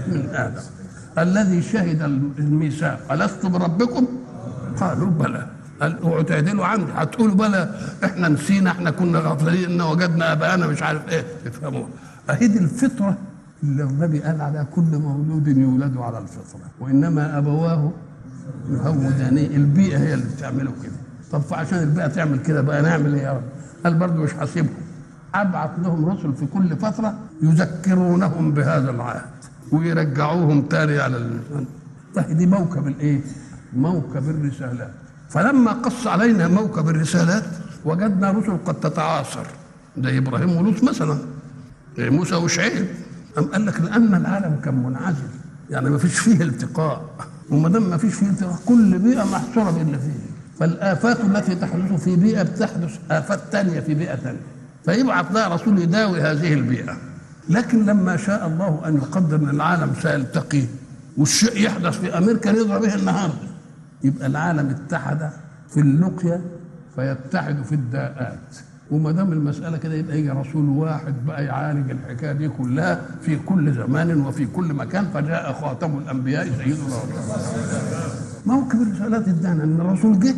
من ادم الذي شهد الميثاق الست بربكم قالوا بلى قال اوعوا تعدلوا عندي هتقولوا بلى احنا نسينا احنا كنا غافلين ان وجدنا اباءنا مش عارف ايه تفهمون اهي دي الفطره اللي النبي قال عليها كل مولود يولد على الفطره وانما ابواه يهودانيه البيئه هي اللي بتعمله كده طب فعشان البيئه تعمل كده بقى نعمل ايه يا رب؟ قال برضه مش هسيبهم ابعث لهم رسل في كل فتره يذكرونهم بهذا العهد ويرجعوهم تاني على ال... طيب دي موكب الايه؟ موكب الرسالات فلما قص علينا موكب الرسالات وجدنا رسل قد تتعاصر زي ابراهيم ولوط مثلا زي موسى وشعيب أم قال لك لان العالم كان منعزل يعني ما فيش فيه التقاء وما دام ما فيش فيه التقاء كل بيئه محصوره باللي فيه فالآفات التي تحدث في بيئة بتحدث آفات تانية في بيئة تانية فيبعث لها رسول يداوي هذه البيئة لكن لما شاء الله أن يقدر أن العالم سيلتقي والشيء يحدث في أمريكا نضرب به النهاردة يبقى العالم اتحد في اللقيا فيتحد في الداءات وما دام المسألة كده يبقى يجي رسول واحد بقى يعالج الحكاية دي كلها في كل زمان وفي كل مكان فجاء خاتم الأنبياء سيدنا رسول الله موكب الرسالات ادانا ان الرسول جه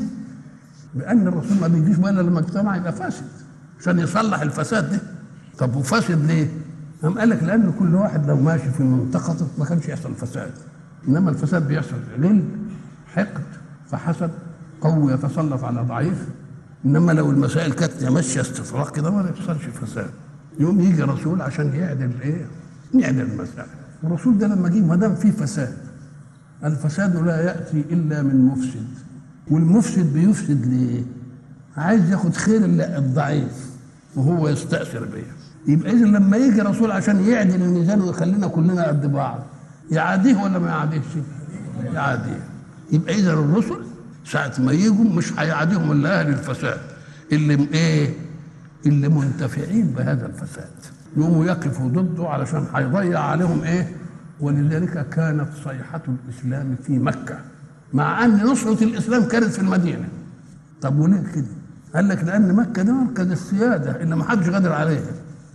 بان الرسول ما بيجيش بقى لما اجتمع يبقى فاسد عشان يصلح الفساد ده طب وفاسد ليه؟ قام قال لك لان كل واحد لو ماشي في منطقته ما كانش يحصل فساد انما الفساد بيحصل غل حقد فحسد قوي يتسلط على ضعيف انما لو المسائل كانت ماشيه استفراغ كده ما يحصلش فساد يوم يجي رسول عشان يعدل ايه؟ يعدل المسائل والرسول ده لما جه ما دام في فساد الفساد لا يأتي إلا من مفسد والمفسد بيفسد ليه؟ عايز ياخد خير الضعيف وهو يستأثر بيه يبقى إذا لما يجي رسول عشان يعدل الميزان ويخلينا كلنا قد بعض يعاديه ولا ما يعاديهش؟ يعاديه يبقى إذا الرسل ساعة ما يجوا مش هيعاديهم إلا أهل الفساد اللي إيه؟ اللي منتفعين بهذا الفساد يقوموا يقفوا ضده علشان هيضيع عليهم إيه؟ ولذلك كانت صيحة الإسلام في مكة مع أن نصرة الإسلام كانت في المدينة طب وليه كده؟ قال لك لأن مكة ده مركز السيادة اللي ما حدش قادر عليها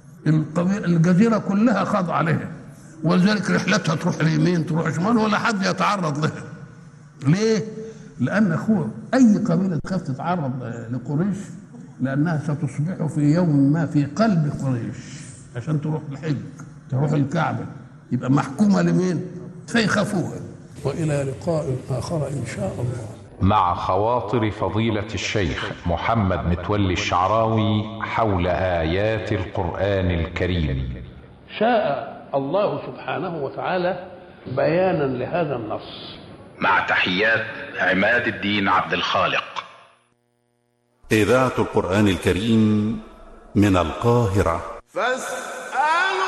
الجزيرة كلها خاضعة عليها ولذلك رحلتها تروح اليمين تروح شمال ولا حد يتعرض لها ليه؟ لأن أخوه أي قبيلة تخاف تتعرض لقريش لأنها ستصبح في يوم ما في قلب قريش عشان تروح الحج تروح الكعبة يبقى محكومة لمين؟ فيخافوها وإلى لقاء آخر إن شاء الله مع خواطر فضيلة الشيخ محمد متولي الشعراوي حول آيات القرآن الكريم شاء الله سبحانه وتعالى بيانا لهذا النص مع تحيات عماد الدين عبد الخالق إذاعة القرآن الكريم من القاهرة فاستمعوا